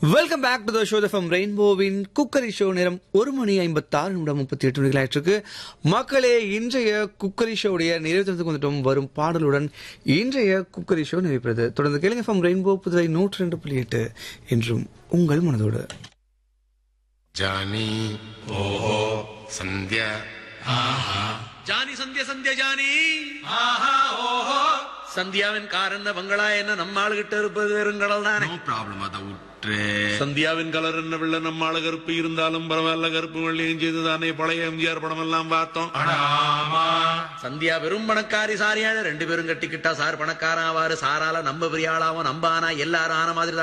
welcome back to the show from ரெயின்போவின் cookery show நேரம் ஒரு மணி ஐம்பத்தாறு நிமிடம் முப்பத்தி எட்டு மணிகள் ஆயிட்டிருக்கு மக்களே இன்றைய குக்கரி ஷோடைய நிறைவேற்றத்துக்கு வந்துட்டோம் வரும் பாடலுடன் இன்றைய குக்கரி ஷோ நிறைவேறது தொடர்ந்து கேளுங்க ஃப்ரம் ரெயின்போ புதுவை நூற்றி ரெண்டு புள்ளி எட்டு என்றும் உங்கள் மனதோடு ಜಾನಿ ಓಹೋ ಸಂಧ್ಯಾ ஜானி சந்திய சந்திய ஜானி சந்தியாவின் கார் என்ன பங்களா என்ன நம்ம ஆளுகிட்ட இருப்பது வெறுங்கடல் தானே ನೋ ಪ್ರಾಬ್ಲಮ್ ಅದ ಉಟ್ರೆ சந்தியாவின் கலர் என்ன வெள்ள நம்ம ஆளு கருப்பு இருந்தாலும் பரவாயில்ல கருப்பு வெள்ளையும் செய்து தானே பழைய எம்ஜிஆர் படம் எல்லாம் பார்த்தோம் சந்தியா வெறும் பணக்காரி சாரியான ரெண்டு பேரும் கட்டிக்கிட்டா சார் பணக்காரன் ஆவாரு சாரால நம்ம பெரிய ஆளாவும் நம்ப ஆனா எல்லாரும் ஆன மாதிரி